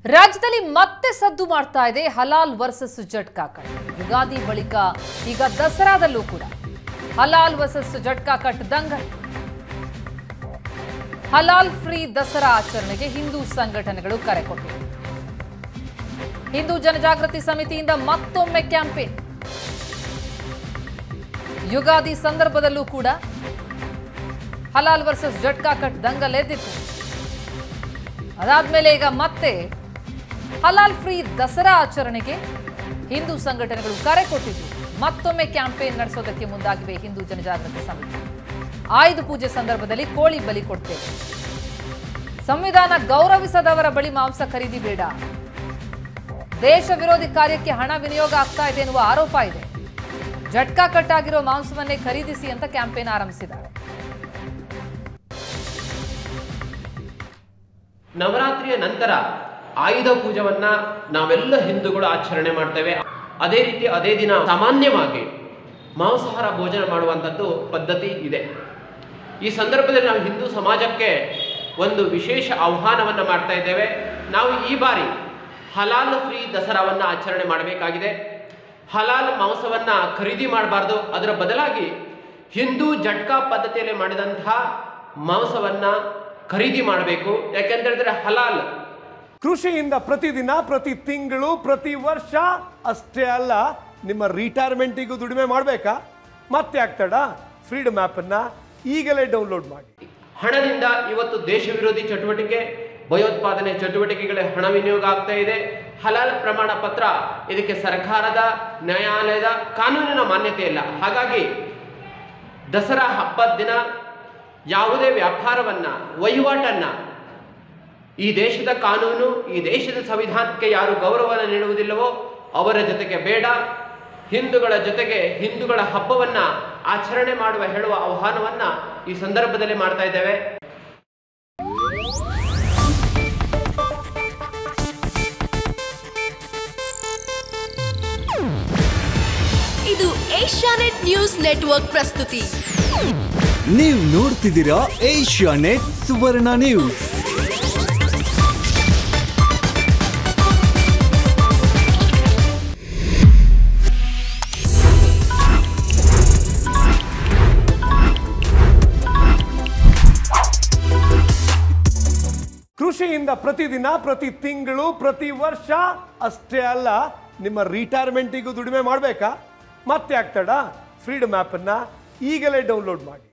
ರಾಜ್ಯದಲ್ಲಿ ಮತ್ತೆ ಸದ್ದು ಮಾಡ್ತಾ ಇದೆ ಹಲಾಲ್ ವರ್ಸಸ್ ಜಟ್ಕಾ ಕಟ್ ಯುಗಾದಿ ಬಳಿಕ ಈಗ ದಸರಾದಲ್ಲೂ ಕೂಡ ಹಲಾಲ್ ವರ್ಸಸ್ ಜಟ್ಕಾ ಕಟ್ ದಂಗಲ್ ಹಲಾಲ್ ಫ್ರೀ ದಸರಾ ಆಚರಣೆಗೆ ಹಿಂದೂ ಸಂಘಟನೆಗಳು ಕರೆ ಕೊಟ್ಟಿವೆ ಹಿಂದೂ ಜನಜಾಗೃತಿ ಸಮಿತಿಯಿಂದ ಮತ್ತೊಮ್ಮೆ ಕ್ಯಾಂಪೇನ್ ಯುಗಾದಿ ಸಂದರ್ಭದಲ್ಲೂ ಕೂಡ ಹಲಾಲ್ ವರ್ಸಸ್ ಜಟ್ಕಾ ಕಟ್ ದಂಗಲ್ ಎದ್ದಿತ್ತು ಅದಾದ್ಮೇಲೆ ಈಗ ಮತ್ತೆ ಹಲಾಲ್ ಫ್ರೀ ದಸರಾ ಆಚರಣೆಗೆ ಹಿಂದೂ ಸಂಘಟನೆಗಳು ಕರೆ ಕೊಟ್ಟಿದ್ದು ಮತ್ತೊಮ್ಮೆ ಕ್ಯಾಂಪೇನ್ ನಡೆಸೋದಕ್ಕೆ ಮುಂದಾಗಿವೆ ಹಿಂದೂ ಜನಜಾಗೃತಿ ಸಮಿತಿ ಆಯುಧ ಪೂಜೆ ಸಂದರ್ಭದಲ್ಲಿ ಕೋಳಿ ಬಲಿ ಕೊಡ್ತೇವೆ ಸಂವಿಧಾನ ಗೌರವಿಸದವರ ಬಳಿ ಮಾಂಸ ಖರೀದಿ ಬೇಡ ದೇಶ ವಿರೋಧಿ ಕಾರ್ಯಕ್ಕೆ ಹಣ ವಿನಿಯೋಗ ಆಗ್ತಾ ಇದೆ ಎನ್ನುವ ಆರೋಪ ಇದೆ ಜಟ್ಕಾ ಕಟ್ಟಾಗಿರೋ ಮಾಂಸವನ್ನೇ ಖರೀದಿಸಿ ಅಂತ ಕ್ಯಾಂಪೇನ್ ಆರಂಭಿಸಿದ್ದಾರೆ ನವರಾತ್ರಿಯ ನಂತರ ಆಯುಧ ಪೂಜವನ್ನ ನಾವೆಲ್ಲ ಹಿಂದೂಗಳು ಆಚರಣೆ ಮಾಡ್ತೇವೆ ಅದೇ ರೀತಿ ಅದೇ ದಿನ ಸಾಮಾನ್ಯವಾಗಿ ಮಾಂಸಾಹಾರ ಭೋಜನ ಮಾಡುವಂಥದ್ದು ಪದ್ಧತಿ ಇದೆ ಈ ಸಂದರ್ಭದಲ್ಲಿ ನಾವು ಹಿಂದೂ ಸಮಾಜಕ್ಕೆ ಒಂದು ವಿಶೇಷ ಆಹ್ವಾನವನ್ನು ಮಾಡ್ತಾ ಇದ್ದೇವೆ ನಾವು ಈ ಬಾರಿ ಹಲಾಲ್ ಫ್ರೀ ದಸರಾವನ್ನು ಆಚರಣೆ ಮಾಡಬೇಕಾಗಿದೆ ಹಲಾಲ್ ಮಾಂಸವನ್ನು ಖರೀದಿ ಮಾಡಬಾರ್ದು ಅದರ ಬದಲಾಗಿ ಹಿಂದೂ ಜಟ್ಕಾ ಪದ್ಧತಿಯಲ್ಲಿ ಮಾಡಿದಂತಹ ಮಾಂಸವನ್ನು ಖರೀದಿ ಮಾಡಬೇಕು ಯಾಕೆಂತ ಹೇಳಿದ್ರೆ ಹಲಾಲ್ ಕೃಷಿಯಿಂದ ಪ್ರತಿದಿನ ಪ್ರತಿ ತಿಂಗಳು ಪ್ರತಿ ವರ್ಷ ಅಷ್ಟೇ ಅಲ್ಲ ನಿಮ್ಮ ರಿಟೈರ್ಮೆಂಟಿಗೂ ದುಡಿಮೆ ಮಾಡಬೇಕಾ ಮತ್ತೆ ಆಗ್ತಡ ಫ್ರೀಡಮ್ ಆ್ಯಪನ್ನು ಈಗಲೇ ಡೌನ್ಲೋಡ್ ಮಾಡಿ ಹಣದಿಂದ ಇವತ್ತು ದೇಶ ವಿರೋಧಿ ಚಟುವಟಿಕೆ ಭಯೋತ್ಪಾದನೆ ಚಟುವಟಿಕೆಗಳ ಹಣ ವಿನಿಯೋಗ ಆಗ್ತಾ ಇದೆ ಹಲಾಲ್ ಪ್ರಮಾಣ ಪತ್ರ ಇದಕ್ಕೆ ಸರ್ಕಾರದ ನ್ಯಾಯಾಲಯದ ಕಾನೂನಿನ ಮಾನ್ಯತೆ ಇಲ್ಲ ಹಾಗಾಗಿ ದಸರಾ ಹಬ್ಬದ ದಿನ ಯಾವುದೇ ವ್ಯಾಪಾರವನ್ನ ವಹಿವಾಟನ್ನ ಈ ದೇಶದ ಕಾನೂನು ಈ ದೇಶದ ಸಂವಿಧಾನಕ್ಕೆ ಯಾರು ಗೌರವವನ್ನು ನೀಡುವುದಿಲ್ಲವೋ ಅವರ ಜೊತೆಗೆ ಬೇಡ ಹಿಂದೂಗಳ ಜೊತೆಗೆ ಹಿಂದೂಗಳ ಹಬ್ಬವನ್ನ ಆಚರಣೆ ಮಾಡುವ ಹೇಳುವ ಆಹ್ವಾನವನ್ನ ಈ ಸಂದರ್ಭದಲ್ಲಿ ಮಾಡ್ತಾ ಇದ್ದೇವೆ ಇದು ಏಷ್ಯಾನೆಟ್ ನ್ಯೂಸ್ ನೆಟ್ವರ್ಕ್ ಪ್ರಸ್ತುತಿ ನೀವು ನೋಡ್ತಿದ್ದೀರಾ ಏಷ್ಯಾ ನೆಟ್ ಸುವರ್ಣ ನ್ಯೂಸ್ ಕೃಷಿಯಿಂದ ಪ್ರತಿದಿನ ಪ್ರತಿ ತಿಂಗಳು ಪ್ರತಿ ವರ್ಷ ಅಷ್ಟೇ ಅಲ್ಲ ನಿಮ್ಮ ರಿಟೈರ್ಮೆಂಟಿಗೂ ದುಡಿಮೆ ಮಾಡಬೇಕಾ ಮತ್ತೆ ಆಗ್ತಡ ಫ್ರೀಡಮ್ ಆ್ಯಪನ್ನು ಈಗಲೇ ಡೌನ್ಲೋಡ್ ಮಾಡಿ